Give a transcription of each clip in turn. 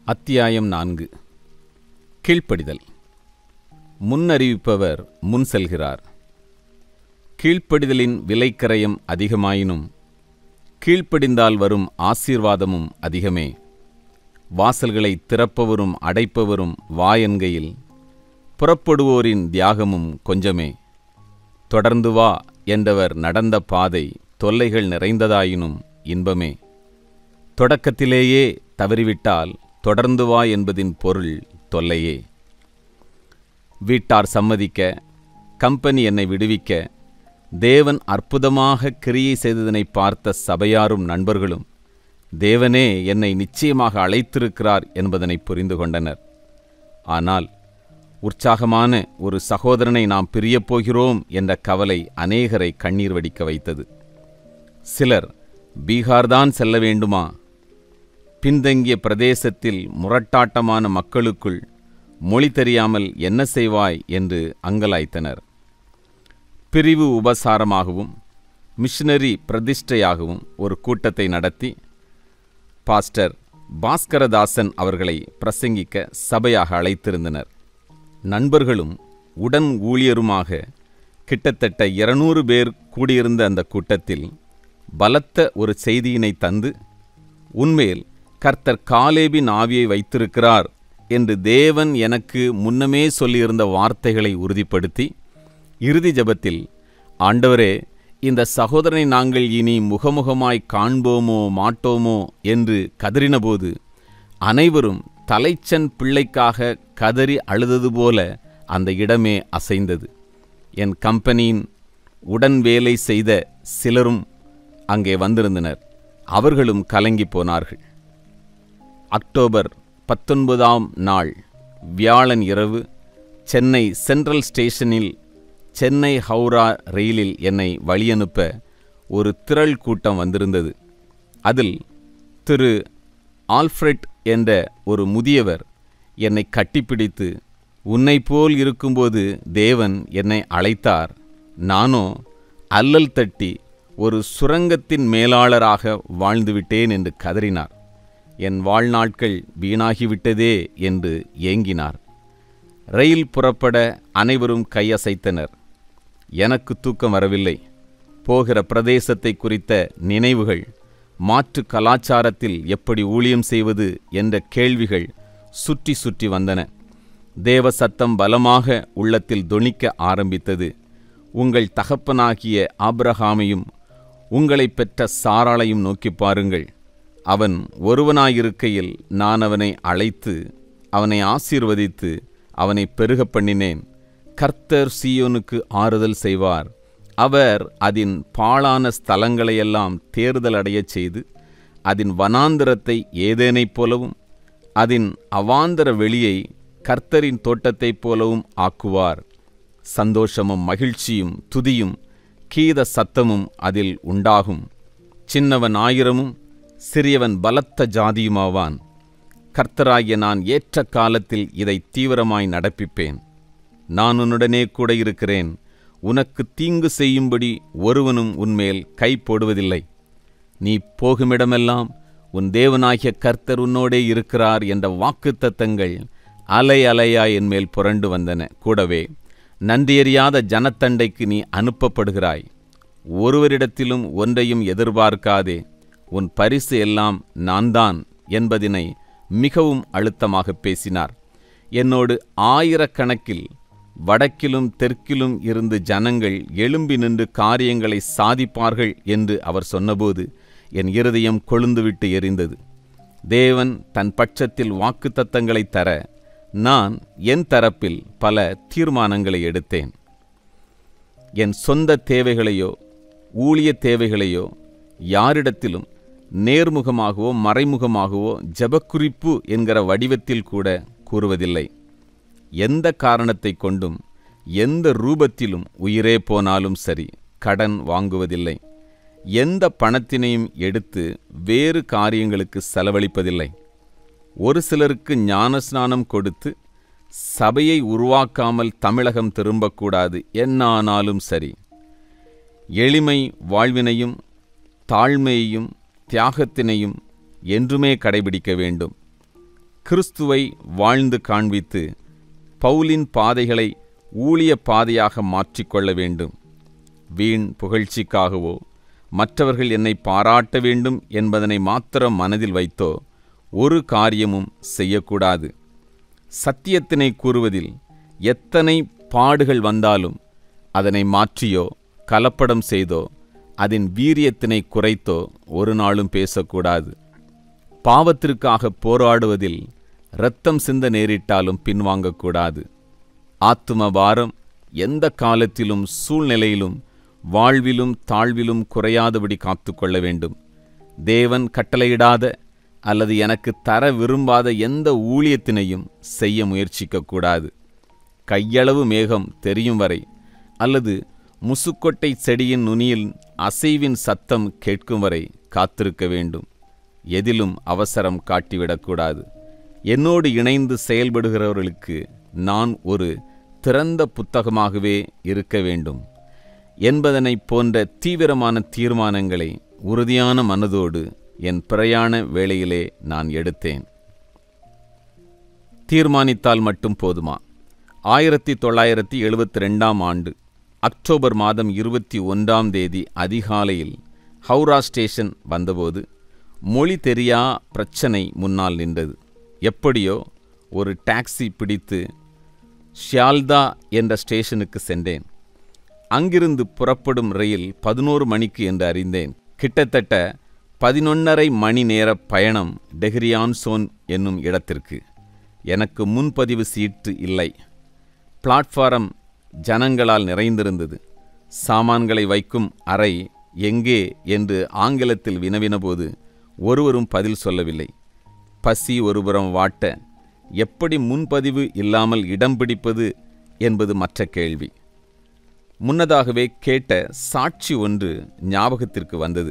அத்தியாயம் நான்கு கீழ்ப்படிதல் முன்னறிவிப்பவர் முன் செல்கிறார் கீழ்ப்படிதலின் விலைக்கரையம் அதிகமாயினும் கீழ்ப்படிந்தால் வரும் ஆசீர்வாதமும் அதிகமே வாசல்களை திறப்பவரும் அடைப்பவரும் வாயன்கையில் புறப்படுவோரின் தியாகமும் கொஞ்சமே தொடர்ந்து வா என்றவர் நடந்த பாதை தொல்லைகள் நிறைந்ததாயினும் இன்பமே தொடக்கத்திலேயே தவறிவிட்டால் தொடர்ந்து வா என்பதின் பொருள் தொல்லையே வீட்டார் சம்மதிக்க கம்பெனி என்னை விடுவிக்க தேவன் அற்புதமாக கிரியை செய்ததனை பார்த்த சபையாரும் நண்பர்களும் தேவனே என்னை நிச்சயமாக அழைத்திருக்கிறார் என்பதனை புரிந்து கொண்டனர் ஆனால் உற்சாகமான ஒரு சகோதரனை நாம் பிரியப் போகிறோம் என்ற கவலை அநேகரை கண்ணீர் வடிக்க வைத்தது சிலர் பீகார்தான் செல்ல வேண்டுமா பின்தங்கிய பிரதேசத்தில் முரட்டாட்டமான மக்களுக்குள் மொழி தெரியாமல் என்ன செய்வாய் என்று அங்கலாய்த்தனர் பிரிவு உபசாரமாகவும் மிஷனரி பிரதிஷ்டையாகவும் ஒரு கூட்டத்தை நடத்தி பாஸ்டர் பாஸ்கரதாசன் அவர்களை பிரசங்கிக்க சபையாக அழைத்திருந்தனர் நண்பர்களும் உடன் ஊழியருமாக கிட்டத்தட்ட இருநூறு பேர் கூடியிருந்த அந்த கூட்டத்தில் பலத்த ஒரு செய்தியினை தந்து உன்மேல் கர்த்தர் காலேபின் ஆவியை வைத்திருக்கிறார் என்று தேவன் எனக்கு முன்னமே சொல்லியிருந்த வார்த்தைகளை உறுதிப்படுத்தி இறுதி ஜபத்தில் ஆண்டவரே இந்த சகோதரனை நாங்கள் இனி முகமுகமாய் காண்போமோ மாட்டோமோ என்று கதறினபோது அனைவரும் தலைச்சன் பிள்ளைக்காக கதறி அழுதது போல அந்த இடமே அசைந்தது என் கம்பெனியின் உடன் வேலை செய்த சிலரும் அங்கே வந்திருந்தனர் அவர்களும் கலங்கி போனார்கள் அக்டோபர் பத்தொன்பதாம் நாள் வியாழன் இரவு சென்னை சென்ட்ரல் ஸ்டேஷனில் சென்னை ஹவுரா ரயிலில் என்னை வழியனுப்ப ஒரு திரள் கூட்டம் வந்திருந்தது அதில் திரு ஆல்ஃப்ரெட் என்ற ஒரு முதியவர் என்னை கட்டிப்பிடித்து உன்னை போல் இருக்கும்போது தேவன் என்னை அழைத்தார் நானோ அல்லல் தட்டி ஒரு சுரங்கத்தின் மேலாளராக வாழ்ந்துவிட்டேன் என்று கதறினார் என் வாழ்நாட்கள் வீணாகிவிட்டதே என்று ஏங்கினார் ரயில் புறப்பட அனைவரும் கையசைத்தனர் எனக்கு தூக்கம் வரவில்லை போகிற பிரதேசத்தை குறித்த நினைவுகள் மாற்று கலாச்சாரத்தில் எப்படி ஊழியம் செய்வது என்ற கேள்விகள் சுற்றி சுற்றி வந்தன தேவ சத்தம் பலமாக உள்ளத்தில் தொனிக்க ஆரம்பித்தது உங்கள் தகப்பனாகிய ஆப்ரஹாமையும் உங்களை பெற்ற சாராளையும் நோக்கி பாருங்கள் அவன் ஒருவனாயிருக்கையில் நான் அவனை அழைத்து அவனை ஆசீர்வதித்து அவனை பெருக பண்ணினேன் கர்த்தர் சீயோனுக்கு ஆறுதல் செய்வார் அவர் அதன் பாழான ஸ்தலங்களையெல்லாம் தேர்தல் அடையச் செய்து அதன் வனாந்திரத்தை ஏதேனைப் போலவும் அதன் அவாந்தர வெளியை கர்த்தரின் தோட்டத்தைப் போலவும் ஆக்குவார் சந்தோஷமும் மகிழ்ச்சியும் துதியும் கீத சத்தமும் அதில் உண்டாகும் சின்னவன் ஆயிரமும் சிறியவன் பலத்த ஜாதியுமாவான் கர்த்தராகிய நான் ஏற்ற காலத்தில் இதை தீவிரமாய் நடப்பிப்பேன் நான் உன்னுடனே கூட இருக்கிறேன் உனக்கு தீங்கு செய்யும்படி ஒருவனும் உன்மேல் கை போடுவதில்லை நீ போகுமிடமெல்லாம் உன் தேவனாகிய கர்த்தர் உன்னோடே இருக்கிறார் என்ற வாக்குத்தத்தங்கள் அலை அலையாய் என்மேல் புரண்டு வந்தன கூடவே நன்றியறியாத ஜனத்தண்டைக்கு நீ அனுப்பப்படுகிறாய் ஒருவரிடத்திலும் ஒன்றையும் எதிர்பார்க்காதே உன் பரிசு எல்லாம் நான்தான் என்பதினை மிகவும் அழுத்தமாக பேசினார் என்னோடு ஆயிரக்கணக்கில் வடக்கிலும் தெற்கிலும் இருந்து ஜனங்கள் எழும்பி நின்று காரியங்களை சாதிப்பார்கள் என்று அவர் சொன்னபோது என் இருதயம் கொழுந்துவிட்டு எரிந்தது தேவன் தன் பட்சத்தில் வாக்குத்தத்தங்களை தர நான் என் தரப்பில் பல தீர்மானங்களை எடுத்தேன் என் சொந்த தேவைகளையோ ஊழிய தேவைகளையோ யாரிடத்திலும் நேர்முகமாகவோ மறைமுகமாகவோ ஜபக்குறிப்பு என்கிற வடிவத்தில் கூட கூறுவதில்லை எந்த காரணத்தை கொண்டும் எந்த ரூபத்திலும் உயிரே போனாலும் சரி கடன் வாங்குவதில்லை எந்த பணத்தினையும் எடுத்து வேறு காரியங்களுக்கு செலவழிப்பதில்லை ஒரு சிலருக்கு ஞானஸ்நானம் கொடுத்து சபையை உருவாக்காமல் தமிழகம் திரும்பக்கூடாது என்ன ஆனாலும் சரி எளிமை வாழ்வினையும் தாழ்மையையும் தியாகத்தினையும் என்றுமே கடைபிடிக்க வேண்டும் கிறிஸ்துவை வாழ்ந்து காண்பித்து பவுலின் பாதைகளை ஊழிய பாதையாக மாற்றிக்கொள்ள வேண்டும் வீண் புகழ்ச்சிக்காகவோ மற்றவர்கள் என்னை பாராட்ட வேண்டும் என்பதனை மாத்திரம் மனதில் வைத்தோ ஒரு காரியமும் செய்யக்கூடாது சத்தியத்தினை கூறுவதில் எத்தனை பாடுகள் வந்தாலும் அதனை மாற்றியோ கலப்படம் செய்தோ அதன் வீரியத்தினை குறைத்தோ ஒரு நாளும் பேசக்கூடாது பாவத்திற்காக போராடுவதில் இரத்தம் சிந்த நேரிட்டாலும் பின்வாங்கக்கூடாது ஆத்தும பாரம் எந்த காலத்திலும் சூழ்நிலையிலும் வாழ்விலும் தாழ்விலும் குறையாதபடி காத்துக்கொள்ள வேண்டும் தேவன் கட்டளையிடாத அல்லது எனக்கு தர விரும்பாத எந்த ஊழியத்தினையும் செய்ய முயற்சிக்கக்கூடாது கையளவு மேகம் தெரியும் வரை அல்லது முசுக்கொட்டை செடியின் நுனியில் அசைவின் சத்தம் கேட்கும் வரை காத்திருக்க வேண்டும் எதிலும் அவசரம் காட்டிவிடக்கூடாது என்னோடு இணைந்து செயல்படுகிறவர்களுக்கு நான் ஒரு திறந்த புத்தகமாகவே இருக்க வேண்டும் என்பதனைப் போன்ற தீவிரமான தீர்மானங்களை உறுதியான மனதோடு என் பிரயாண வேளையிலே நான் எடுத்தேன் தீர்மானித்தால் மட்டும் போதுமா ஆயிரத்தி தொள்ளாயிரத்தி எழுபத்தி ரெண்டாம் ஆண்டு அக்டோபர் மாதம் இருபத்தி ஒன்றாம் தேதி அதிகாலையில் ஹவுரா ஸ்டேஷன் வந்தபோது மொழி தெரியா பிரச்சனை முன்னால் நின்றது எப்படியோ ஒரு டாக்ஸி பிடித்து ஷியால்தா என்ற ஸ்டேஷனுக்கு சென்றேன் அங்கிருந்து புறப்படும் ரயில் பதினோரு மணிக்கு என்று அறிந்தேன் கிட்டத்தட்ட பதினொன்னரை மணி நேர பயணம் டெஹ்ரியான்சோன் என்னும் இடத்திற்கு எனக்கு முன்பதிவு சீட்டு இல்லை பிளாட்ஃபாரம் ஜனங்களால் நிறைந்திருந்தது சாமான்களை வைக்கும் அறை எங்கே என்று ஆங்கிலத்தில் வினவினபோது ஒருவரும் பதில் சொல்லவில்லை பசி ஒருபுறம் வாட்ட எப்படி முன்பதிவு இல்லாமல் இடம் பிடிப்பது என்பது மற்ற கேள்வி முன்னதாகவே கேட்ட சாட்சி ஒன்று ஞாபகத்திற்கு வந்தது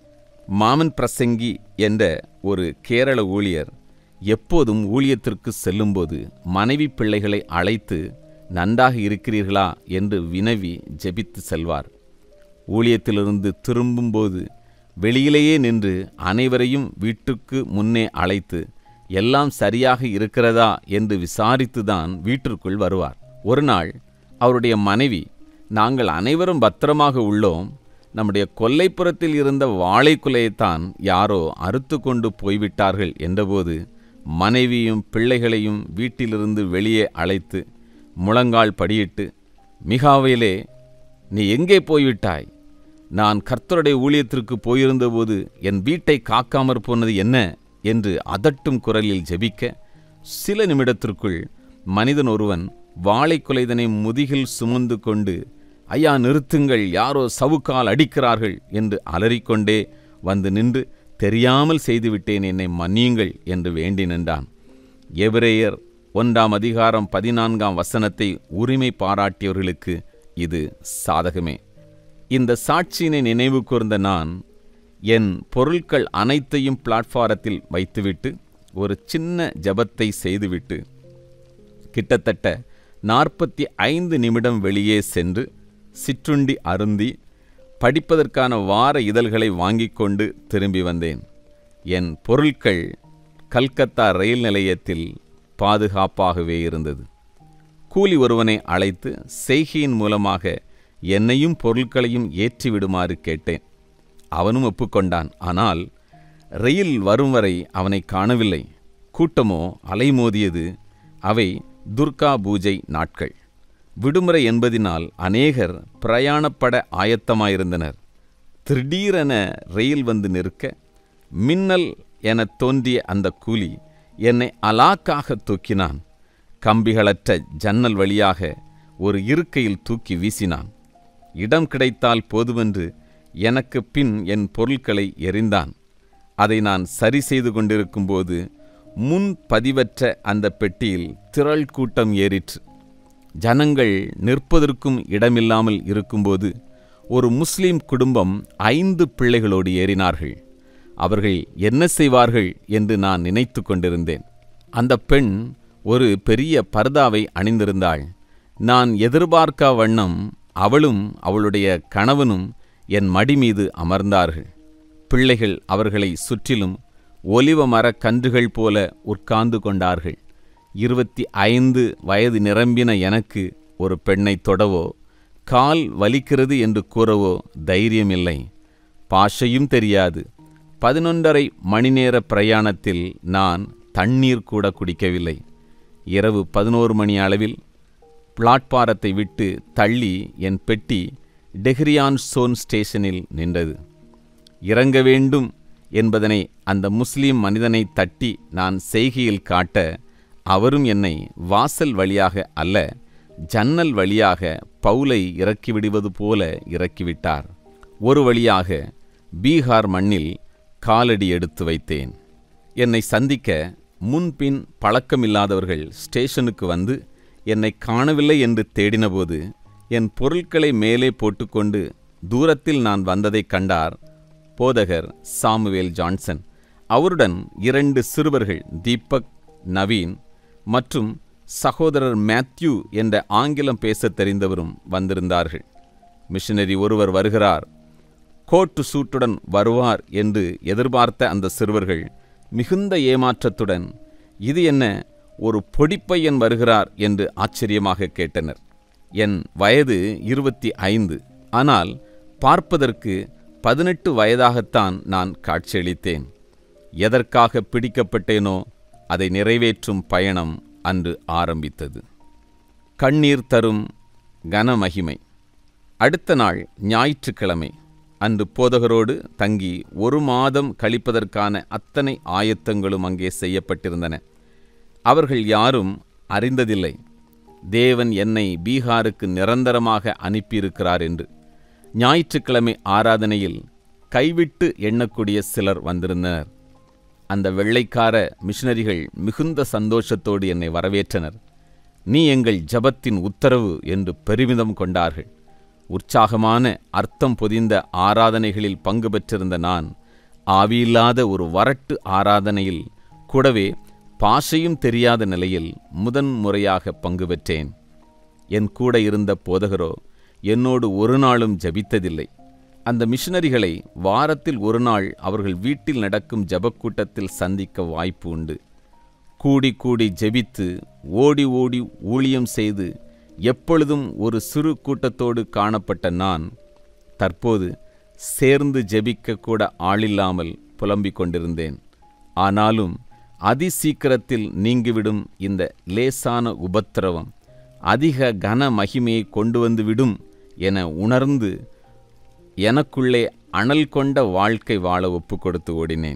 மாமன் பிரசங்கி என்ற ஒரு கேரள ஊழியர் எப்போதும் ஊழியத்திற்கு செல்லும்போது மனைவி பிள்ளைகளை அழைத்து நன்றாக இருக்கிறீர்களா என்று வினவி ஜெபித்து செல்வார் ஊழியத்திலிருந்து திரும்பும்போது வெளியிலேயே நின்று அனைவரையும் வீட்டுக்கு முன்னே அழைத்து எல்லாம் சரியாக இருக்கிறதா என்று விசாரித்துதான் வீட்டிற்குள் வருவார் ஒரு நாள் அவருடைய மனைவி நாங்கள் அனைவரும் பத்திரமாக உள்ளோம் நம்முடைய கொல்லைப்புறத்தில் இருந்த வாழைக்குலையைத்தான் யாரோ அறுத்து கொண்டு போய்விட்டார்கள் என்றபோது மனைவியும் பிள்ளைகளையும் வீட்டிலிருந்து வெளியே அழைத்து முழங்கால் படியிட்டு மிகாவிலே நீ எங்கே போய்விட்டாய் நான் கர்த்தருடைய ஊழியத்திற்கு போயிருந்தபோது என் வீட்டை காக்காமற் போனது என்ன என்று அதட்டும் குரலில் ஜெபிக்க சில நிமிடத்திற்குள் மனிதன் ஒருவன் வாழைக்குலைதனை முதுகில் சுமந்து கொண்டு ஐயா நிறுத்துங்கள் யாரோ சவுக்கால் அடிக்கிறார்கள் என்று அலறிக்கொண்டே வந்து நின்று தெரியாமல் செய்துவிட்டேன் என்னை மன்னியுங்கள் என்று வேண்டி நின்றான் எபிரேயர் ஒன்றாம் அதிகாரம் பதினான்காம் வசனத்தை உரிமை பாராட்டியவர்களுக்கு இது சாதகமே இந்த சாட்சியினை நினைவு கூர்ந்த நான் என் பொருட்கள் அனைத்தையும் பிளாட்பாரத்தில் வைத்துவிட்டு ஒரு சின்ன ஜபத்தை செய்துவிட்டு கிட்டத்தட்ட நாற்பத்தி ஐந்து நிமிடம் வெளியே சென்று சிற்றுண்டி அருந்தி படிப்பதற்கான வார இதழ்களை வாங்கிக் கொண்டு திரும்பி வந்தேன் என் பொருட்கள் கல்கத்தா ரயில் நிலையத்தில் பாதுகாப்பாகவே இருந்தது கூலி ஒருவனை அழைத்து செய்கையின் மூலமாக என்னையும் பொருட்களையும் ஏற்றிவிடுமாறு கேட்டேன் அவனும் ஒப்புக்கொண்டான் ஆனால் ரயில் வரும் வரை அவனை காணவில்லை கூட்டமோ அலைமோதியது அவை துர்கா பூஜை நாட்கள் விடுமுறை என்பதினால் அநேகர் பிரயாணப்பட ஆயத்தமாயிருந்தனர் திடீரென ரயில் வந்து நிற்க மின்னல் என தோன்றிய அந்த கூலி என்னை அலாக்காக தூக்கினான் கம்பிகளற்ற ஜன்னல் வழியாக ஒரு இருக்கையில் தூக்கி வீசினான் இடம் கிடைத்தால் போதுமென்று எனக்கு பின் என் பொருட்களை எறிந்தான் அதை நான் சரி செய்து கொண்டிருக்கும்போது முன் பதிவற்ற அந்த பெட்டியில் திரள் கூட்டம் ஏறிற்று ஜனங்கள் நிற்பதற்கும் இடமில்லாமல் இருக்கும்போது ஒரு முஸ்லிம் குடும்பம் ஐந்து பிள்ளைகளோடு ஏறினார்கள் அவர்கள் என்ன செய்வார்கள் என்று நான் நினைத்து கொண்டிருந்தேன் அந்த பெண் ஒரு பெரிய பர்தாவை அணிந்திருந்தாள் நான் எதிர்பார்க்கா வண்ணம் அவளும் அவளுடைய கணவனும் என் மடி மீது அமர்ந்தார்கள் பிள்ளைகள் அவர்களை சுற்றிலும் ஒலிவ மரக் கன்றுகள் போல உட்கார்ந்து கொண்டார்கள் இருபத்தி ஐந்து வயது நிரம்பின எனக்கு ஒரு பெண்ணை தொடவோ கால் வலிக்கிறது என்று கூறவோ தைரியமில்லை பாஷையும் தெரியாது பதினொன்றரை மணி நேர பிரயாணத்தில் நான் தண்ணீர் கூட குடிக்கவில்லை இரவு பதினோரு மணி அளவில் பிளாட்பாரத்தை விட்டு தள்ளி என் பெட்டி டெஹ்ரியான் சோன் ஸ்டேஷனில் நின்றது இறங்க வேண்டும் என்பதனை அந்த முஸ்லீம் மனிதனை தட்டி நான் செய்கையில் காட்ட அவரும் என்னை வாசல் வழியாக அல்ல ஜன்னல் வழியாக பவுலை இறக்கிவிடுவது போல இறக்கிவிட்டார் ஒரு வழியாக பீகார் மண்ணில் காலடி எடுத்து வைத்தேன் என்னை சந்திக்க முன்பின் பழக்கமில்லாதவர்கள் ஸ்டேஷனுக்கு வந்து என்னை காணவில்லை என்று தேடினபோது என் பொருட்களை மேலே போட்டுக்கொண்டு தூரத்தில் நான் வந்ததைக் கண்டார் போதகர் சாமுவேல் ஜான்சன் அவருடன் இரண்டு சிறுவர்கள் தீபக் நவீன் மற்றும் சகோதரர் மேத்யூ என்ற ஆங்கிலம் பேசத் தெரிந்தவரும் வந்திருந்தார்கள் மிஷனரி ஒருவர் வருகிறார் கோட்டு சூட்டுடன் வருவார் என்று எதிர்பார்த்த அந்த சிறுவர்கள் மிகுந்த ஏமாற்றத்துடன் இது என்ன ஒரு பொடிப்பையன் வருகிறார் என்று ஆச்சரியமாக கேட்டனர் என் வயது இருபத்தி ஐந்து ஆனால் பார்ப்பதற்கு பதினெட்டு வயதாகத்தான் நான் காட்சியளித்தேன் எதற்காக பிடிக்கப்பட்டேனோ அதை நிறைவேற்றும் பயணம் அன்று ஆரம்பித்தது கண்ணீர் தரும் கனமகிமை அடுத்த நாள் ஞாயிற்றுக்கிழமை அன்று போதகரோடு தங்கி ஒரு மாதம் கழிப்பதற்கான அத்தனை ஆயத்தங்களும் அங்கே செய்யப்பட்டிருந்தன அவர்கள் யாரும் அறிந்ததில்லை தேவன் என்னை பீகாருக்கு நிரந்தரமாக அனுப்பியிருக்கிறார் என்று ஞாயிற்றுக்கிழமை ஆராதனையில் கைவிட்டு எண்ணக்கூடிய சிலர் வந்திருந்தனர் அந்த வெள்ளைக்கார மிஷனரிகள் மிகுந்த சந்தோஷத்தோடு என்னை வரவேற்றனர் நீ எங்கள் ஜபத்தின் உத்தரவு என்று பெருமிதம் கொண்டார்கள் உற்சாகமான அர்த்தம் பொதிந்த ஆராதனைகளில் பங்கு பெற்றிருந்த நான் ஆவியில்லாத ஒரு வரட்டு ஆராதனையில் கூடவே பாஷையும் தெரியாத நிலையில் முதன் முறையாக பங்கு பெற்றேன் என் கூட இருந்த போதகரோ என்னோடு ஒரு நாளும் ஜபித்ததில்லை அந்த மிஷனரிகளை வாரத்தில் ஒரு நாள் அவர்கள் வீட்டில் நடக்கும் ஜபக்கூட்டத்தில் சந்திக்க வாய்ப்பு உண்டு கூடி கூடி ஜெபித்து ஓடி ஓடி ஊழியம் செய்து எப்பொழுதும் ஒரு சிறு கூட்டத்தோடு காணப்பட்ட நான் தற்போது சேர்ந்து ஜெபிக்க கூட ஆளில்லாமல் புலம்பிக் கொண்டிருந்தேன் ஆனாலும் அதிசீக்கிரத்தில் நீங்கிவிடும் இந்த லேசான உபத்திரவம் அதிக கன மகிமையை கொண்டு வந்து விடும் என உணர்ந்து எனக்குள்ளே அனல் கொண்ட வாழ்க்கை வாழ ஒப்பு கொடுத்து ஓடினேன்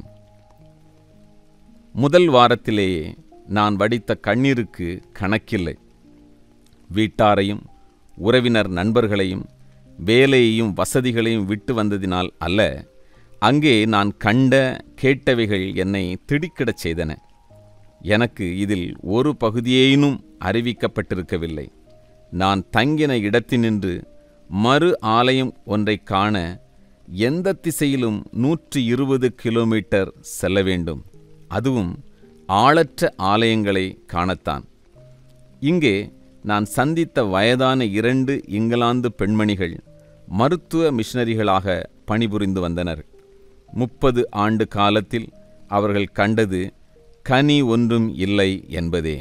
முதல் வாரத்திலேயே நான் வடித்த கண்ணீருக்கு கணக்கில்லை வீட்டாரையும் உறவினர் நண்பர்களையும் வேலையையும் வசதிகளையும் விட்டு வந்ததினால் அல்ல அங்கே நான் கண்ட கேட்டவைகள் என்னை திடுக்கிடச் செய்தன எனக்கு இதில் ஒரு பகுதியேனும் அறிவிக்கப்பட்டிருக்கவில்லை நான் தங்கின இடத்தினின்று மறு ஆலயம் ஒன்றைக் காண எந்த திசையிலும் நூற்றி இருபது கிலோமீட்டர் செல்ல வேண்டும் அதுவும் ஆளற்ற ஆலயங்களை காணத்தான் இங்கே நான் சந்தித்த வயதான இரண்டு இங்கிலாந்து பெண்மணிகள் மருத்துவ மிஷனரிகளாக பணிபுரிந்து வந்தனர் முப்பது ஆண்டு காலத்தில் அவர்கள் கண்டது கனி ஒன்றும் இல்லை என்பதே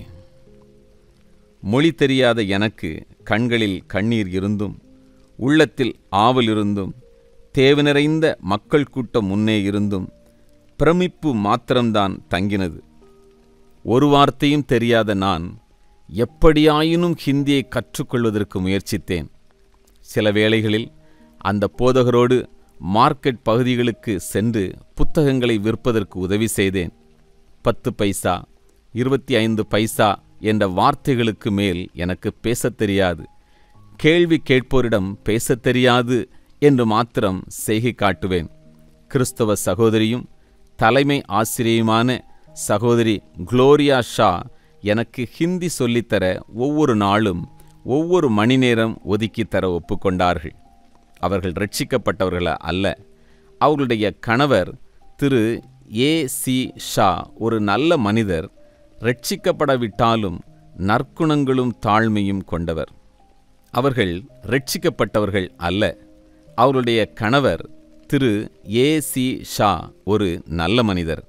மொழி தெரியாத எனக்கு கண்களில் கண்ணீர் இருந்தும் உள்ளத்தில் ஆவல் இருந்தும் தேவு நிறைந்த மக்கள் கூட்டம் முன்னே இருந்தும் பிரமிப்பு மாத்திரம்தான் தங்கினது ஒரு வார்த்தையும் தெரியாத நான் எப்படியாயினும் ஹிந்தியை கற்றுக்கொள்வதற்கு முயற்சித்தேன் சில வேளைகளில் அந்த போதகரோடு மார்க்கெட் பகுதிகளுக்கு சென்று புத்தகங்களை விற்பதற்கு உதவி செய்தேன் பத்து பைசா இருபத்தி ஐந்து பைசா என்ற வார்த்தைகளுக்கு மேல் எனக்கு பேசத் தெரியாது கேள்வி கேட்போரிடம் பேசத் தெரியாது என்று மாத்திரம் செய்கை காட்டுவேன் கிறிஸ்தவ சகோதரியும் தலைமை ஆசிரியையுமான சகோதரி குளோரியா ஷா எனக்கு ஹிந்தி சொல்லித்தர ஒவ்வொரு நாளும் ஒவ்வொரு மணி நேரம் ஒதுக்கித் தர ஒப்புக்கொண்டார்கள் அவர்கள் ரட்சிக்கப்பட்டவர்கள அல்ல அவர்களுடைய கணவர் திரு ஏ சி ஷா ஒரு நல்ல மனிதர் ரட்சிக்கப்படவிட்டாலும் நற்குணங்களும் தாழ்மையும் கொண்டவர் அவர்கள் ரட்சிக்கப்பட்டவர்கள் அல்ல அவருடைய கணவர் திரு ஏ சி ஷா ஒரு நல்ல மனிதர்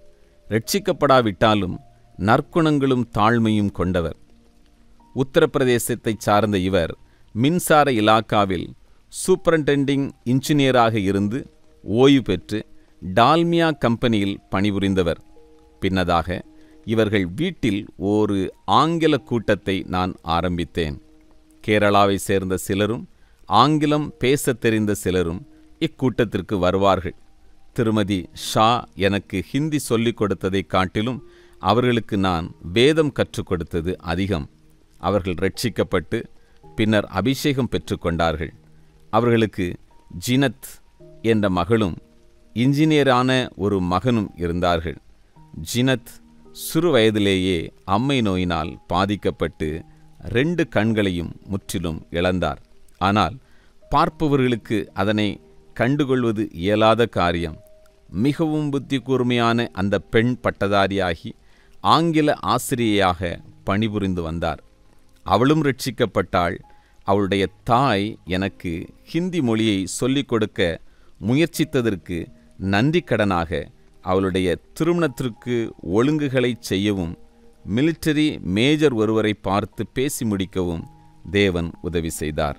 ரட்சிக்கப்படாவிட்டாலும் நற்குணங்களும் தாழ்மையும் கொண்டவர் உத்தரப்பிரதேசத்தைச் சார்ந்த இவர் மின்சார இலாக்காவில் சூப்பரண்டெண்டிங் இன்ஜினியராக இருந்து ஓய்வு பெற்று டால்மியா கம்பெனியில் பணிபுரிந்தவர் பின்னதாக இவர்கள் வீட்டில் ஒரு ஆங்கில கூட்டத்தை நான் ஆரம்பித்தேன் கேரளாவை சேர்ந்த சிலரும் ஆங்கிலம் பேசத் தெரிந்த சிலரும் இக்கூட்டத்திற்கு வருவார்கள் திருமதி ஷா எனக்கு ஹிந்தி சொல்லிக் கொடுத்ததை காட்டிலும் அவர்களுக்கு நான் வேதம் கற்றுக் கொடுத்தது அதிகம் அவர்கள் ரட்சிக்கப்பட்டு பின்னர் அபிஷேகம் பெற்றுக்கொண்டார்கள் அவர்களுக்கு ஜினத் என்ற மகளும் இன்ஜினியரான ஒரு மகனும் இருந்தார்கள் ஜினத் சிறு வயதிலேயே அம்மை நோயினால் பாதிக்கப்பட்டு ரெண்டு கண்களையும் முற்றிலும் இழந்தார் ஆனால் பார்ப்பவர்களுக்கு அதனை கண்டுகொள்வது இயலாத காரியம் மிகவும் புத்தி கூர்மையான அந்த பெண் பட்டதாரியாகி ஆங்கில ஆசிரியையாக பணிபுரிந்து வந்தார் அவளும் ரட்சிக்கப்பட்டாள் அவளுடைய தாய் எனக்கு ஹிந்தி மொழியை சொல்லிக் கொடுக்க முயற்சித்ததற்கு நன்றிக்கடனாக அவளுடைய திருமணத்திற்கு ஒழுங்குகளை செய்யவும் மிலிட்டரி மேஜர் ஒருவரை பார்த்து பேசி முடிக்கவும் தேவன் உதவி செய்தார்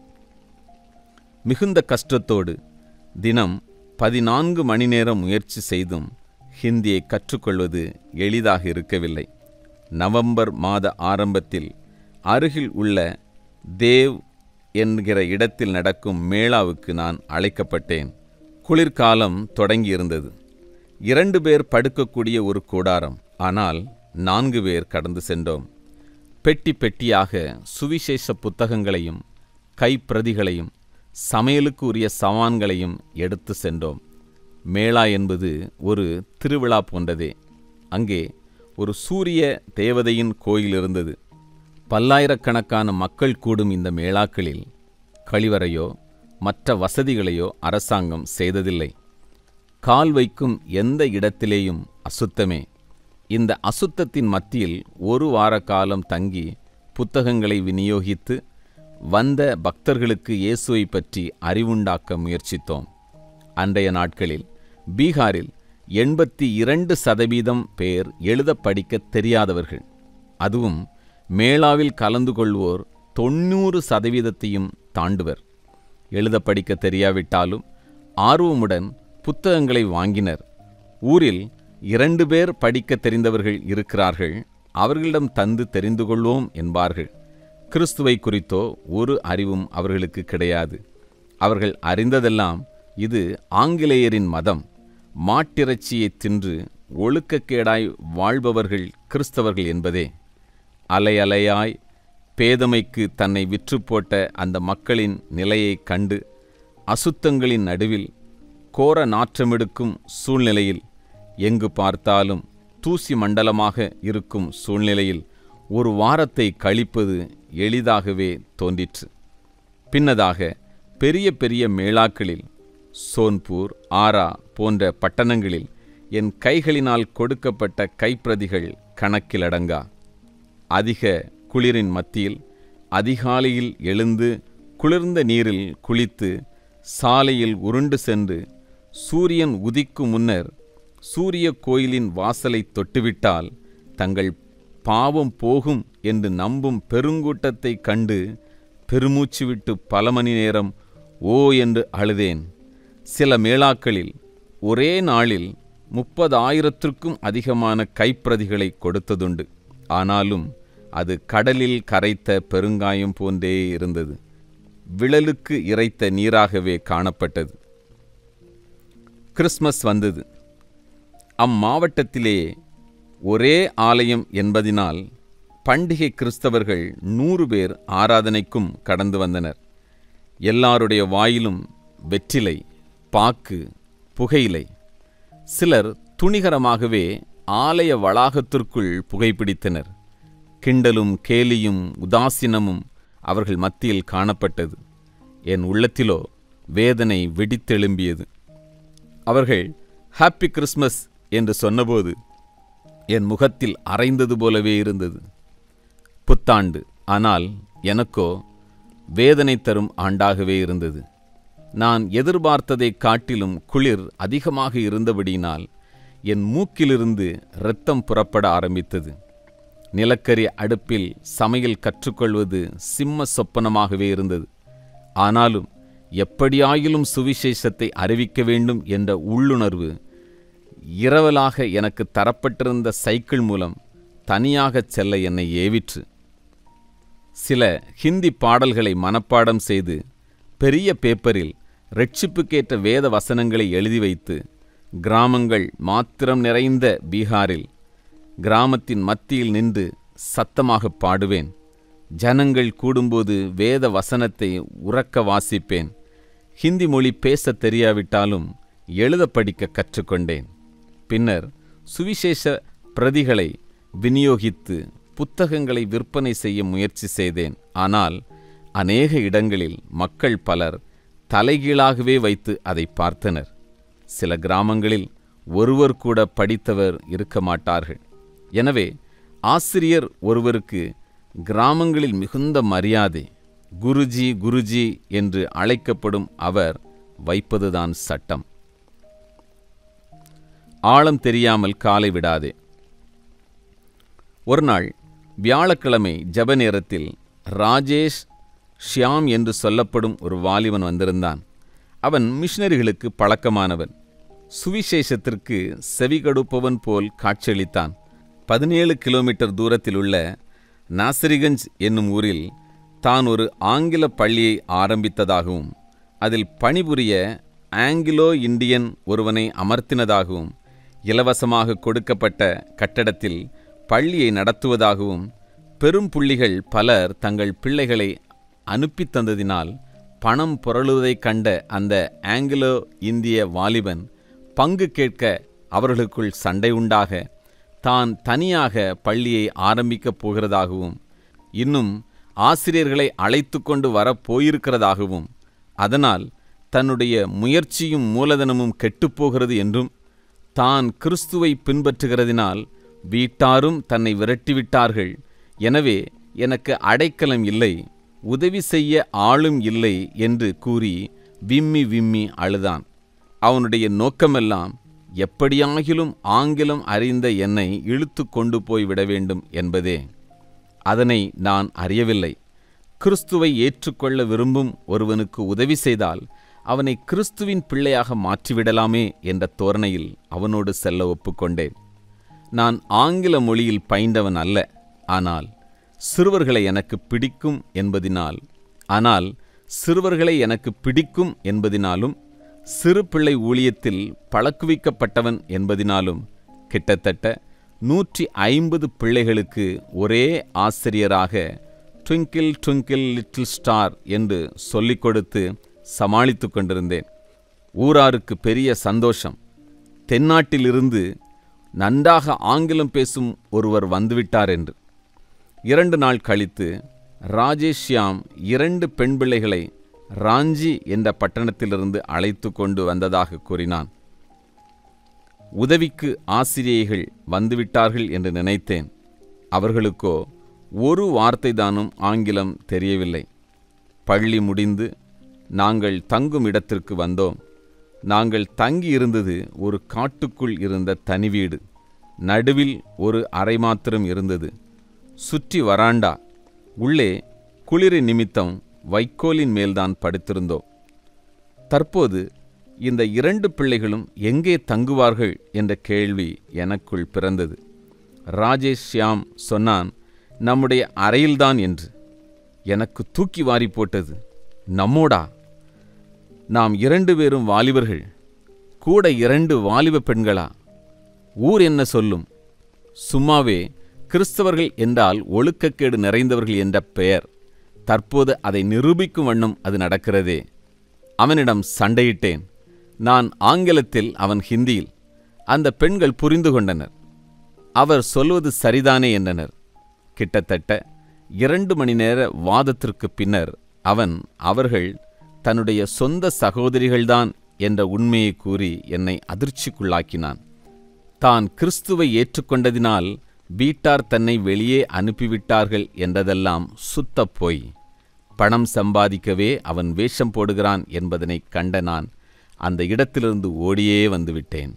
மிகுந்த கஷ்டத்தோடு தினம் பதினான்கு மணி நேரம் முயற்சி செய்தும் ஹிந்தியை கற்றுக்கொள்வது எளிதாக இருக்கவில்லை நவம்பர் மாத ஆரம்பத்தில் அருகில் உள்ள தேவ் என்கிற இடத்தில் நடக்கும் மேளாவுக்கு நான் அழைக்கப்பட்டேன் குளிர்காலம் தொடங்கியிருந்தது இரண்டு பேர் படுக்கக்கூடிய ஒரு கூடாரம் ஆனால் நான்கு பேர் கடந்து சென்றோம் பெட்டி பெட்டியாக சுவிசேஷ புத்தகங்களையும் கைப்பிரதிகளையும் சமையலுக்கு உரிய சவான்களையும் எடுத்து சென்றோம் மேளா என்பது ஒரு திருவிழா போன்றதே அங்கே ஒரு சூரிய தேவதையின் கோயில் இருந்தது பல்லாயிரக்கணக்கான மக்கள் கூடும் இந்த மேளாக்களில் கழிவறையோ மற்ற வசதிகளையோ அரசாங்கம் செய்ததில்லை கால் வைக்கும் எந்த இடத்திலேயும் அசுத்தமே இந்த அசுத்தத்தின் மத்தியில் ஒரு வார காலம் தங்கி புத்தகங்களை விநியோகித்து வந்த பக்தர்களுக்கு இயேசுவை பற்றி அறிவுண்டாக்க முயற்சித்தோம் அன்றைய நாட்களில் பீகாரில் எண்பத்தி இரண்டு சதவீதம் பேர் எழுத படிக்க தெரியாதவர்கள் அதுவும் மேளாவில் கலந்து கொள்வோர் தொண்ணூறு சதவீதத்தையும் தாண்டுவர் எழுத படிக்க தெரியாவிட்டாலும் ஆர்வமுடன் புத்தகங்களை வாங்கினர் ஊரில் இரண்டு பேர் படிக்க தெரிந்தவர்கள் இருக்கிறார்கள் அவர்களிடம் தந்து தெரிந்து கொள்வோம் என்பார்கள் கிறிஸ்துவை குறித்தோ ஒரு அறிவும் அவர்களுக்கு கிடையாது அவர்கள் அறிந்ததெல்லாம் இது ஆங்கிலேயரின் மதம் மாட்டிறைச்சியை தின்று ஒழுக்கக்கேடாய் வாழ்பவர்கள் கிறிஸ்தவர்கள் என்பதே அலை அலையாய் பேதமைக்கு தன்னை விற்று போட்ட அந்த மக்களின் நிலையைக் கண்டு அசுத்தங்களின் நடுவில் கோர நாற்றமெடுக்கும் சூழ்நிலையில் எங்கு பார்த்தாலும் தூசி மண்டலமாக இருக்கும் சூழ்நிலையில் ஒரு வாரத்தை கழிப்பது எளிதாகவே தோன்றிற்று பின்னதாக பெரிய பெரிய மேளாக்களில் சோன்பூர் ஆரா போன்ற பட்டணங்களில் என் கைகளினால் கொடுக்கப்பட்ட கைப்பிரதிகள் கணக்கிலடங்கா அதிக குளிரின் மத்தியில் அதிகாலையில் எழுந்து குளிர்ந்த நீரில் குளித்து சாலையில் உருண்டு சென்று சூரியன் உதிக்கும் முன்னர் சூரிய கோயிலின் வாசலை தொட்டுவிட்டால் தங்கள் பாவம் போகும் என்று நம்பும் பெருங்கூட்டத்தை கண்டு பெருமூச்சு விட்டு பல மணி நேரம் ஓ என்று அழுதேன் சில மேளாக்களில் ஒரே நாளில் முப்பதாயிரத்திற்கும் அதிகமான கைப்பிரதிகளை கொடுத்ததுண்டு ஆனாலும் அது கடலில் கரைத்த பெருங்காயம் போன்றே இருந்தது விழலுக்கு இறைத்த நீராகவே காணப்பட்டது கிறிஸ்மஸ் வந்தது அம்மாவட்டத்திலே ஒரே ஆலயம் என்பதினால் பண்டிகை கிறிஸ்தவர்கள் நூறு பேர் ஆராதனைக்கும் கடந்து வந்தனர் எல்லாருடைய வாயிலும் வெற்றிலை பாக்கு புகையிலை சிலர் துணிகரமாகவே ஆலய வளாகத்திற்குள் புகைப்பிடித்தனர் கிண்டலும் கேலியும் உதாசீனமும் அவர்கள் மத்தியில் காணப்பட்டது என் உள்ளத்திலோ வேதனை வெடித்தெழும்பியது அவர்கள் ஹாப்பி கிறிஸ்மஸ் என்று சொன்னபோது என் முகத்தில் அரைந்தது போலவே இருந்தது புத்தாண்டு ஆனால் எனக்கோ வேதனை தரும் ஆண்டாகவே இருந்தது நான் எதிர்பார்த்ததைக் காட்டிலும் குளிர் அதிகமாக இருந்தபடியினால் என் மூக்கிலிருந்து இரத்தம் புறப்பட ஆரம்பித்தது நிலக்கரி அடுப்பில் சமையல் கற்றுக்கொள்வது சிம்ம சொப்பனமாகவே இருந்தது ஆனாலும் எப்படியாயிலும் சுவிசேஷத்தை அறிவிக்க வேண்டும் என்ற உள்ளுணர்வு இரவலாக எனக்கு தரப்பட்டிருந்த சைக்கிள் மூலம் தனியாகச் செல்ல என்னை ஏவிற்று சில ஹிந்தி பாடல்களை மனப்பாடம் செய்து பெரிய பேப்பரில் ரட்சிப்புக்கேற்ற வேத வசனங்களை எழுதி வைத்து கிராமங்கள் மாத்திரம் நிறைந்த பீகாரில் கிராமத்தின் மத்தியில் நின்று சத்தமாக பாடுவேன் ஜனங்கள் கூடும்போது வேத வசனத்தை உறக்க வாசிப்பேன் ஹிந்தி மொழி பேசத் தெரியாவிட்டாலும் எழுத படிக்க கற்றுக்கொண்டேன் பின்னர் சுவிசேஷ பிரதிகளை விநியோகித்து புத்தகங்களை விற்பனை செய்ய முயற்சி செய்தேன் ஆனால் அநேக இடங்களில் மக்கள் பலர் தலைகீழாகவே வைத்து அதை பார்த்தனர் சில கிராமங்களில் ஒருவர் கூட படித்தவர் இருக்க மாட்டார்கள் எனவே ஆசிரியர் ஒருவருக்கு கிராமங்களில் மிகுந்த மரியாதை குருஜி குருஜி என்று அழைக்கப்படும் அவர் வைப்பதுதான் சட்டம் ஆழம் தெரியாமல் காலை விடாதே ஒரு நாள் வியாழக்கிழமை ஜப நேரத்தில் ராஜேஷ் ஷியாம் என்று சொல்லப்படும் ஒரு வாலிபன் வந்திருந்தான் அவன் மிஷனரிகளுக்கு பழக்கமானவன் சுவிசேஷத்திற்கு செவிகடுப்பவன் போல் காட்சியளித்தான் பதினேழு கிலோமீட்டர் தூரத்தில் உள்ள நாசரிகஞ்ச் என்னும் ஊரில் தான் ஒரு ஆங்கில பள்ளியை ஆரம்பித்ததாகவும் அதில் பணிபுரிய ஆங்கிலோ இந்தியன் ஒருவனை அமர்த்தினதாகவும் இலவசமாக கொடுக்கப்பட்ட கட்டடத்தில் பள்ளியை நடத்துவதாகவும் பெரும் புள்ளிகள் பலர் தங்கள் பிள்ளைகளை அனுப்பித் தந்ததினால் பணம் புரளுவதைக் கண்ட அந்த ஆங்கிலோ இந்திய வாலிபன் பங்கு கேட்க அவர்களுக்குள் சண்டை உண்டாக தான் தனியாக பள்ளியை ஆரம்பிக்கப் போகிறதாகவும் இன்னும் ஆசிரியர்களை அழைத்து கொண்டு வரப் போயிருக்கிறதாகவும் அதனால் தன்னுடைய முயற்சியும் மூலதனமும் கெட்டுப்போகிறது என்றும் தான் கிறிஸ்துவை பின்பற்றுகிறதினால் வீட்டாரும் தன்னை விரட்டிவிட்டார்கள் எனவே எனக்கு அடைக்கலம் இல்லை உதவி செய்ய ஆளும் இல்லை என்று கூறி விம்மி விம்மி அழுதான் அவனுடைய நோக்கமெல்லாம் எப்படியாகிலும் ஆங்கிலம் அறிந்த என்னை இழுத்து கொண்டு போய் விட வேண்டும் என்பதே அதனை நான் அறியவில்லை கிறிஸ்துவை ஏற்றுக்கொள்ள விரும்பும் ஒருவனுக்கு உதவி செய்தால் அவனை கிறிஸ்துவின் பிள்ளையாக மாற்றிவிடலாமே என்ற தோரணையில் அவனோடு செல்ல ஒப்புக்கொண்டேன் நான் ஆங்கில மொழியில் பயின்றவன் அல்ல ஆனால் சிறுவர்களை எனக்கு பிடிக்கும் என்பதினால் ஆனால் சிறுவர்களை எனக்கு பிடிக்கும் என்பதினாலும் சிறு பிள்ளை ஊழியத்தில் பழக்குவிக்கப்பட்டவன் என்பதினாலும் கிட்டத்தட்ட நூற்றி ஐம்பது பிள்ளைகளுக்கு ஒரே ஆசிரியராக ட்விங்கிள் ட்விங்கிள் லிட்டில் ஸ்டார் என்று சொல்லிக் கொடுத்து சமாளித்து கொண்டிருந்தேன் ஊராருக்கு பெரிய சந்தோஷம் தென்னாட்டிலிருந்து நன்றாக ஆங்கிலம் பேசும் ஒருவர் வந்துவிட்டார் என்று இரண்டு நாள் கழித்து ராஜேஷ்யாம் இரண்டு பெண் பிள்ளைகளை ராஞ்சி என்ற பட்டணத்திலிருந்து அழைத்து கொண்டு வந்ததாக கூறினான் உதவிக்கு ஆசிரியைகள் வந்துவிட்டார்கள் என்று நினைத்தேன் அவர்களுக்கோ ஒரு வார்த்தை தானும் ஆங்கிலம் தெரியவில்லை பள்ளி முடிந்து நாங்கள் தங்கும் இடத்திற்கு வந்தோம் நாங்கள் தங்கி இருந்தது ஒரு காட்டுக்குள் இருந்த தனி வீடு நடுவில் ஒரு அறை மாத்திரம் இருந்தது சுற்றி வராண்டா உள்ளே குளிரி நிமித்தம் வைக்கோலின் மேல்தான் படுத்திருந்தோம் தற்போது இந்த இரண்டு பிள்ளைகளும் எங்கே தங்குவார்கள் என்ற கேள்வி எனக்குள் பிறந்தது ராஜேஷ் ஷியாம் சொன்னான் நம்முடைய அறையில்தான் என்று எனக்கு தூக்கி வாரி போட்டது நம்மோடா நாம் இரண்டு பேரும் வாலிபர்கள் கூட இரண்டு வாலிப பெண்களா ஊர் என்ன சொல்லும் சும்மாவே கிறிஸ்தவர்கள் என்றால் ஒழுக்கக்கேடு நிறைந்தவர்கள் என்ற பெயர் தற்போது அதை நிரூபிக்கும் வண்ணம் அது நடக்கிறதே அவனிடம் சண்டையிட்டேன் நான் ஆங்கிலத்தில் அவன் ஹிந்தியில் அந்த பெண்கள் புரிந்து கொண்டனர் அவர் சொல்வது சரிதானே என்றனர் கிட்டத்தட்ட இரண்டு மணி நேர வாதத்திற்கு பின்னர் அவன் அவர்கள் தன்னுடைய சொந்த சகோதரிகள்தான் என்ற உண்மையை கூறி என்னை அதிர்ச்சிக்குள்ளாக்கினான் தான் கிறிஸ்துவை ஏற்றுக்கொண்டதினால் வீட்டார் தன்னை வெளியே அனுப்பிவிட்டார்கள் என்றதெல்லாம் சுத்தப் பொய் பணம் சம்பாதிக்கவே அவன் வேஷம் போடுகிறான் என்பதனை கண்ட நான் அந்த இடத்திலிருந்து ஓடியே வந்துவிட்டேன்